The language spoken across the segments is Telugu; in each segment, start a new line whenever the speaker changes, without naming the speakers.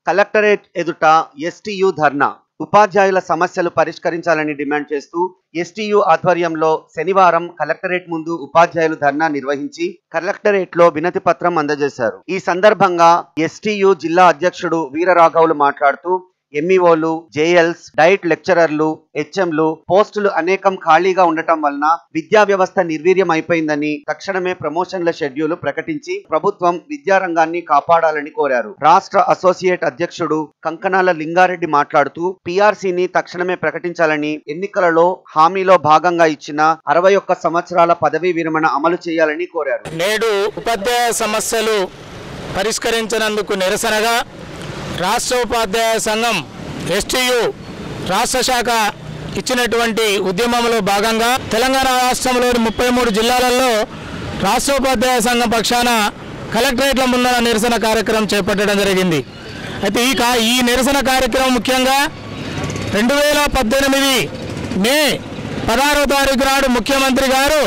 కలెక్టరేట్ ఎదుట ఎస్టీయు ధర్నా ఉపాధ్యాయుల సమస్యలు పరిష్కరించాలని డిమాండ్ చేస్తూ ఎస్టీయు ఆధ్వర్యంలో శనివారం కలెక్టరేట్ ముందు ఉపాధ్యాయులు ధర్నా నిర్వహించి కలెక్టరేట్ లో వినతి పత్రం అందజేశారు ఈ సందర్భంగా ఎస్టీయు జిల్లా అధ్యక్షుడు వీరరాఘవులు మాట్లాడుతూ ఎంఈఓలు జేఎల్స్ డైట్ లెక్చరర్లు హెచ్ఎంలు పోస్టులు అనేకం ఖాళీగా ఉండటం వలన విద్యా వ్యవస్థ నిర్వీర్యం అయిపోయిందని తక్షణమే ప్రమోషన్ల షెడ్యూల్ ప్రకటించి ప్రభుత్వం విద్యారంగాన్ని కాపాడాలని కోరారు రాష్ట్ర అసోసియేట్ అధ్యక్షుడు కంకణాల లింగారెడ్డి మాట్లాడుతూ పీఆర్సీని తక్షణమే ప్రకటించాలని ఎన్నికలలో హామీలో భాగంగా ఇచ్చిన అరవై ఒక్క సంవత్సరాల పదవీ విరమణ అమలు చేయాలని కోరారు
నేడు ఉపాధ్యాయ సమస్యలు పరిష్కరించినందుకు నిరసనగా రాష్ట్ర ఉపాధ్యాయ సంఘం ఎస్టీయు రాష్ట్ర శాఖ ఇచ్చినటువంటి ఉద్యమంలో భాగంగా తెలంగాణ రాష్ట్రంలోని ముప్పై మూడు జిల్లాలలో రాష్ట్ర ఉపాధ్యాయ సంఘం పక్షాన కలెక్టరేట్ల ముందర నిరసన కార్యక్రమం చేపట్టడం జరిగింది అయితే ఈ కా ఈ నిరసన కార్యక్రమం ముఖ్యంగా రెండు వేల పద్దెనిమిది మే పదహారో తారీఖు నాడు ముఖ్యమంత్రి గారు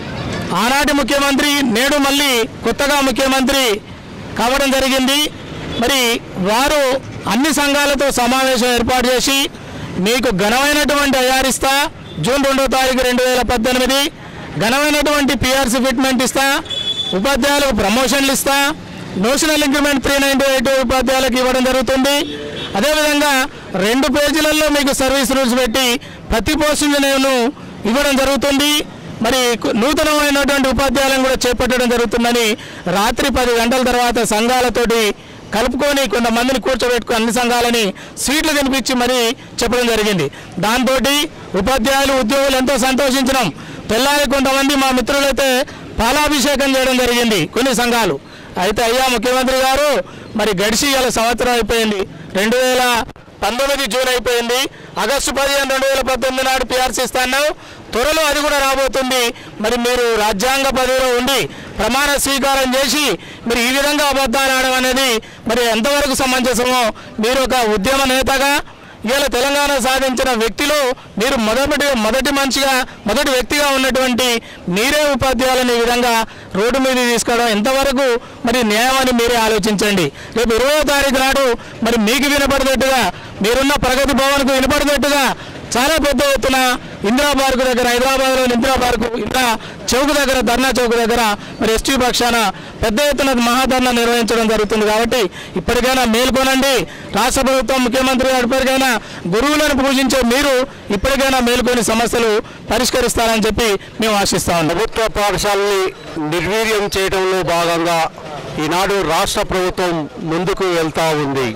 ఆనాటి ముఖ్యమంత్రి నేడు మళ్ళీ కొత్తగా ముఖ్యమంత్రి కావడం జరిగింది మరి వారు అన్ని సంఘాలతో సమావేశం ఏర్పాటు చేసి మీకు ఘనమైనటువంటి అయారిస్తా జూన్ రెండో తారీఖు రెండు వేల పద్దెనిమిది ఘనమైనటువంటి పిఆర్సీ ఫిట్మెంట్ ఇస్తా ఉపాధ్యాయులకు ప్రమోషన్లు ఇస్తా notional increment three ninety eight ఉపాధ్యాయులకు ఇవ్వడం జరుగుతుంది అదేవిధంగా రెండు పేజీలలో మీకు సర్వీస్ రూల్స్ పెట్టి ప్రతి పోస్టుని నేను ఇవ్వడం జరుగుతుంది మరి కు- నూతనమైనటువంటి ఉపాధ్యాయులను కూడా చేపట్టడం జరుగుతుందని రాత్రి పది గంటల తర్వాత సంఘాలతోటి కలుపుకొని కొంతమందిని కూర్చోబెట్టుకుని అన్ని సంఘాలని సీట్లు తినిపించి మరి చెప్పడం జరిగింది దాంతో ఉపాధ్యాయులు ఉద్యోగులు ఎంతో సంతోషించినాం తెల్లారి కొంతమంది మా మిత్రులైతే పాలాభిషేకం చేయడం జరిగింది కొన్ని సంఘాలు అయితే అయ్యా ముఖ్యమంత్రి గారు మరి గడిచి ఇలా సంవత్సరం అయిపోయింది రెండు వేల పంతొమ్మిది జూన్ అయిపోయింది ఆగస్టు పదిహేను రెండు వేల పద్దెనిమిది నాడు పిఆర్సీ ఇస్తాను త్వరలో అది కూడా రాబోతుంది మరి మీరు రాజ్యాంగ పదవిలో ఉండి ప్రమాణ స్వీకారం చేసి మీరు ఈ విధంగా అబద్ధాలు ఆడడం అనేది మరి ఎంతవరకు సమంజసమో మీరు ఒక ఉద్యమ నేతగా ఇవాళ తెలంగాణ సాధించిన వ్యక్తిలో మీరు మొదటి మొదటి మనిషిగా మొదటి వ్యక్తిగా ఉన్నటువంటి మీరే ఉపాధ్యాయులను ఈ విధంగా రోడ్డు మీద తీసుకోవడం ఎంతవరకు మరి న్యాయం అని మీరే ఆలోచించండి రేపు ఇరవై తారీఖు నాడు మరి మీకు వినపడేట్టుగా మీరున్న ప్రగతి భవన్కు వినపడేట్టుగా చాలా పెద్ద ఎత్తున ఇందిరా పార్కు దగ్గర హైదరాబాద్లోని ఇందిరా పార్కు ఇందిరా చౌక్ దగ్గర ధర్నా చౌక్ దగ్గర మరి ఎస్టీ పక్షాన పెద్ద ఎత్తున మహాధర్నా నిర్వహించడం జరుగుతుంది కాబట్టి ఇప్పటికైనా మేల్కొనండి రాష్ట్ర ప్రభుత్వం ముఖ్యమంత్రి గారు ఇప్పటికైనా గురువులను పూజించే మీరు ఇప్పటికైనా మేల్కొని సమస్యలు పరిష్కరిస్తారని చెప్పి మేము ఆశిస్తా ఉన్నాం
ప్రభుత్వ పాఠశాలని నిర్వీర్యం చేయడంలో భాగంగా ఈనాడు రాష్ట్ర ప్రభుత్వం ముందుకు వెళ్తూ ఉంది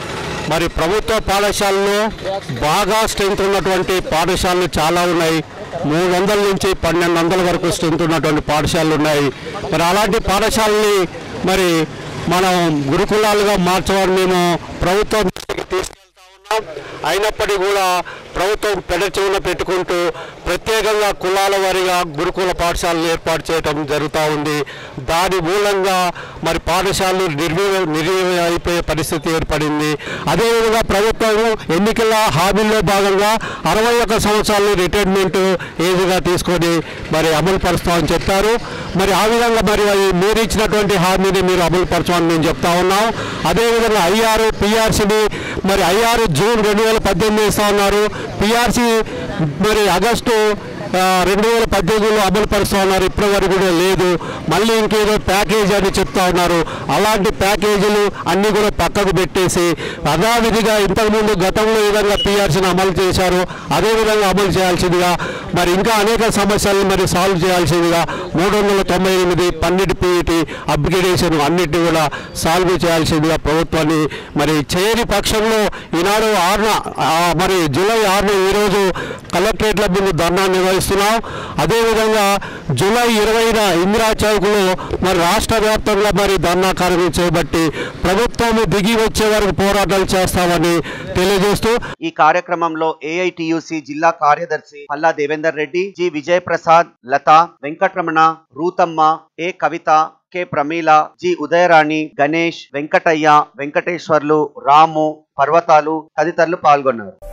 మరి ప్రభుత్వ పాఠశాలలో బాగా స్ట్రెంత్ ఉన్నటువంటి పాఠశాలలు చాలా ఉన్నాయి మూడు వందల నుంచి పన్నెండు వందల వరకు స్ట్రెంత్ ఉన్నటువంటి పాఠశాలలు ఉన్నాయి మరి అలాంటి పాఠశాలని మరి మనం గురుకులాలుగా మార్చమని మేము ప్రభుత్వం దృష్టికి తీసుకెళ్తా ఉన్నాం అయినప్పటికీ కూడా ప్రభుత్వం పెడచెవున పెట్టుకుంటూ ప్రత్యేకంగా కులాల వారీగా గురుకుల పాఠశాలను ఏర్పాటు చేయడం జరుగుతూ ఉంది దాని మూలంగా మరి పాఠశాలలు నిర్వీర్య నిర్వీర్యం అయిపోయే పరిస్థితి ఏర్పడింది అదేవిధంగా ప్రభుత్వం ఎన్నికల హామీల్లో భాగంగా అరవై ఒక్క సంవత్సరాలు రిటైర్మెంట్ ఏజ్గా తీసుకొని మరి అమలు పరుస్తామని చెప్పారు మరి ఆ విధంగా మరి అది మీరు ఇచ్చినటువంటి హామీని మీరు అమలు పరచమని మేము చెప్తా ఉన్నాం అదేవిధంగా ఐఆర్ పిఆర్సీని మరి ఐఆర్ జూన్ రెండు వేల పద్దెనిమిది ఇస్తా ఉన్నారు పిఆర్సీ మరి ఆగస్టు ఆ, రెండు వేల పద్దెనిమిదిలో అమలు పరుస్తూ ఉన్నారు ఇప్పటి వరకు కూడా లేదు మళ్ళీ ఇంకేదో ప్యాకేజ్ అని చెప్తా ఉన్నారు అలాంటి ప్యాకేజీలు అన్నీ కూడా పక్కకు పెట్టేసి యథావిధిగా ఇంతకుముందు గతంలో ఏ విధంగా పిఆర్సీని అమలు చేశారు అదే విధంగా అమలు చేయాల్సిందిగా మరి ఇంకా అనేక సమస్యలను మరి సాల్వ్ చేయాల్సిందిగా మూడు వందల తొంభై ఎనిమిది పన్నెండు పీఈటీ అప్గ్రేడేషన్ అన్నిటిని కూడా సాల్వ్ చేయాల్సిందిగా ప్రభుత్వాన్ని మరి చేయని పక్షంలో ఈనాడు ఆరున ఆ, మరి జూలై ఆరున ఈరోజు కలెక్టరేట్ల ముందు ధర్నా నిర్వహిస్తున్నాం అదేవిధంగా జూలై ఇరవైన ఇందిరా చౌక్లో మరి రాష్ట్ర వ్యాప్తంగా మరి ధర్నా కార్యక్రమం చేపట్టి ప్రభుత్వం దిగి వచ్చే వరకు పోరాటాలు చేస్తామని తెలియజేస్తూ
ఈ కార్యక్రమంలో ఏఐటియుసి జిల్లా కార్యదర్శి Palla Devender Reddy G Vijay Prasad Latha Venkataramana Ruthamma A Kavitha K Pramila G Udayarani Ganesh Venkataiah Venkateswarlu Ramu Parvathalu తదితరులు పాల్గొన్నారు